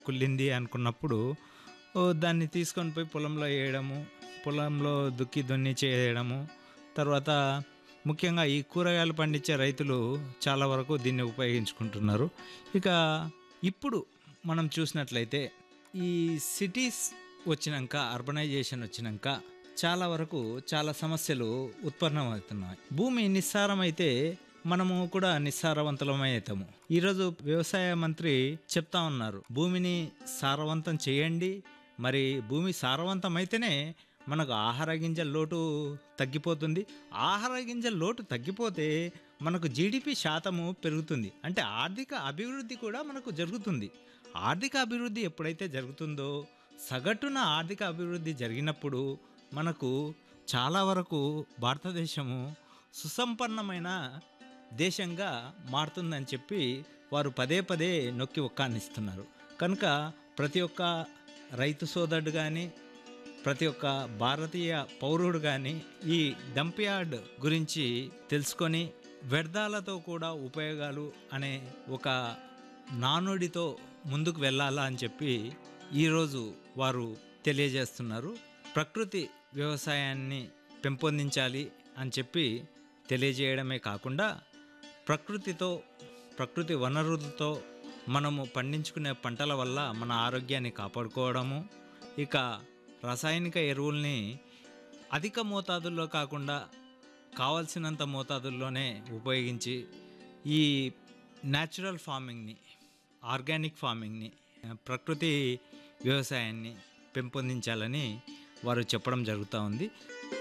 కుళ్ళింది అనుకున్నప్పుడు ఓ దాన్ని తీసుకొని పోయి పొలంలో వేయడము పొలంలో దుక్కి దున్ని చేయడము తర్వాత ముఖ్యంగా ఈ కూరగాయలు పండించే రైతులు చాలా వరకు దీన్ని ఉపయోగించుకుంటున్నారు ఇక ఇప్పుడు మనం చూసినట్లయితే ఈ సిటీస్ వచ్చినాక అర్బనైజేషన్ వచ్చినాక చాలా వరకు చాలా సమస్యలు ఉత్పన్నమవుతున్నాయి భూమి నిస్సారమైతే మనము కూడా నిస్సారవంతులమై అవుతాము ఈరోజు వ్యవసాయ మంత్రి చెప్తా ఉన్నారు భూమిని సారవంతం చేయండి మరి భూమి సారవంతమైతేనే మనకు ఆహార గింజల లోటు తగ్గిపోతుంది ఆహార గింజల లోటు తగ్గిపోతే మనకు జీడిపి శాతము పెరుగుతుంది అంటే ఆర్థిక అభివృద్ధి కూడా మనకు జరుగుతుంది ఆర్థిక అభివృద్ధి ఎప్పుడైతే జరుగుతుందో సగటున ఆర్థిక అభివృద్ధి జరిగినప్పుడు మనకు చాలా వరకు భారతదేశము సుసంపన్నమైన దేశంగా మారుతుందని చెప్పి వారు పదే పదే నొక్కి ఒక్కానిస్తున్నారు కనుక ప్రతి ఒక్క రైతు సోదరుడు కానీ ప్రతి ఒక్క భారతీయ పౌరుడు కానీ ఈ డంప్ యార్డ్ గురించి తెలుసుకొని వ్యర్థాలతో కూడా ఉపయోగాలు అనే ఒక నానుడితో ముందుకు వెళ్ళాలా అని చెప్పి ఈరోజు వారు తెలియజేస్తున్నారు ప్రకృతి వ్యవసాయాన్ని పెంపొందించాలి అని చెప్పి తెలియజేయడమే కాకుండా ప్రకృతితో ప్రకృతి వనరులతో మనము పండించుకునే పంటల వల్ల మన ఆరోగ్యాన్ని కాపాడుకోవడము ఇక రసాయనిక ఎరువుల్ని అధిక మోతాదుల్లో కాకుండా కావలసినంత మోతాదుల్లోనే ఉపయోగించి ఈ న్యాచురల్ ఫార్మింగ్ని ఆర్గానిక్ ఫార్మింగ్ని ప్రకృతి వ్యవసాయాన్ని పెంపొందించాలని వారు చెప్పడం జరుగుతూ ఉంది